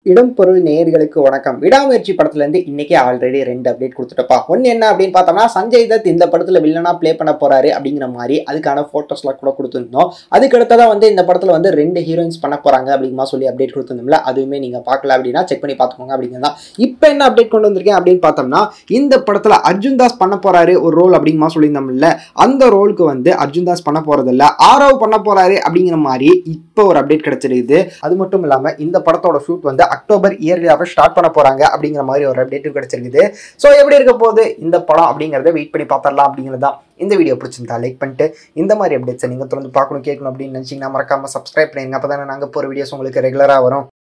இடம் பொருள் நேயர்களுக்கு வணக்கம் விடாமுயற்சி படத்துல இருந்து இன்னைக்கு ஆல்ரெடி ரெண்டு அப்டேட் கொடுத்துட்டப்பா ஒன்னு என்ன அப்படின்னு பார்த்தோம்னா சஞ்சய் தத் இந்த படத்துல வில்லனா ப்ளே பண்ண போறாரு அப்படிங்கிற மாதிரி அதுக்கான போட்டோஸ்லாம் கூட கொடுத்துருந்தோம் அதுக்கு அடுத்ததான் வந்து இந்த படத்துல வந்து ரெண்டு ஹீரோயின்ஸ் பண்ண போறாங்க அப்படிங்கிற மாதிரி சொல்லி அப்டேட் கொடுத்துருந்தோம்ல அதுவுமே நீங்க பார்க்கல அப்படின்னா செக் பண்ணி பார்த்துக்கோங்க அப்படிங்கிறதா இப்போ என்ன அப்டேட் கொண்டு வந்திருக்கேன் அப்படின்னு பார்த்தோம்னா இந்த படத்துல அர்ஜுன் தாஸ் பண்ண போறாரு ஒரு ரோல் அப்படிங்கிற மாதிரி சொல்லியிருந்தோம்ல அந்த ரோலுக்கு வந்து அர்ஜுன் தாஸ் பண்ண போறது இல்ல ஆரவ் பண்ண போறாரு அப்படிங்கிற மாதிரி இப்போ ஒரு அப்டேட் கிடைச்சிருக்குது அது மட்டும் இல்லாம இந்த படத்தோட ஷூட் வந்து அக்டோபர் இயர்லியாவே ஸ்டார்ட் பண்ண போறாங்க அப்படிங்கிற மாதிரி ஒரு அப்டேட்டும் கிடைச்சிருக்குது ஸோ எப்படி இருக்க போகுது இந்த படம் அப்படிங்கிறத வெயிட் பண்ணி பார்த்துடலாம் அப்படிங்கிறது தான் இந்த வீடியோ பிடிச்சிருந்தா லைக் பண்ணிட்டு இந்த மாதிரி அப்டேட்ஸை நீங்கள் தொடர்ந்து பார்க்கணும் கேட்கணும் அப்படின்னு நினச்சிங்கன்னா மறக்காம சப்ஸ்கிரைப் பண்ணிருங்க அப்போ தானே நாங்கள் போகிற வீடியோஸ் உங்களுக்கு ரெகுலராக வரும்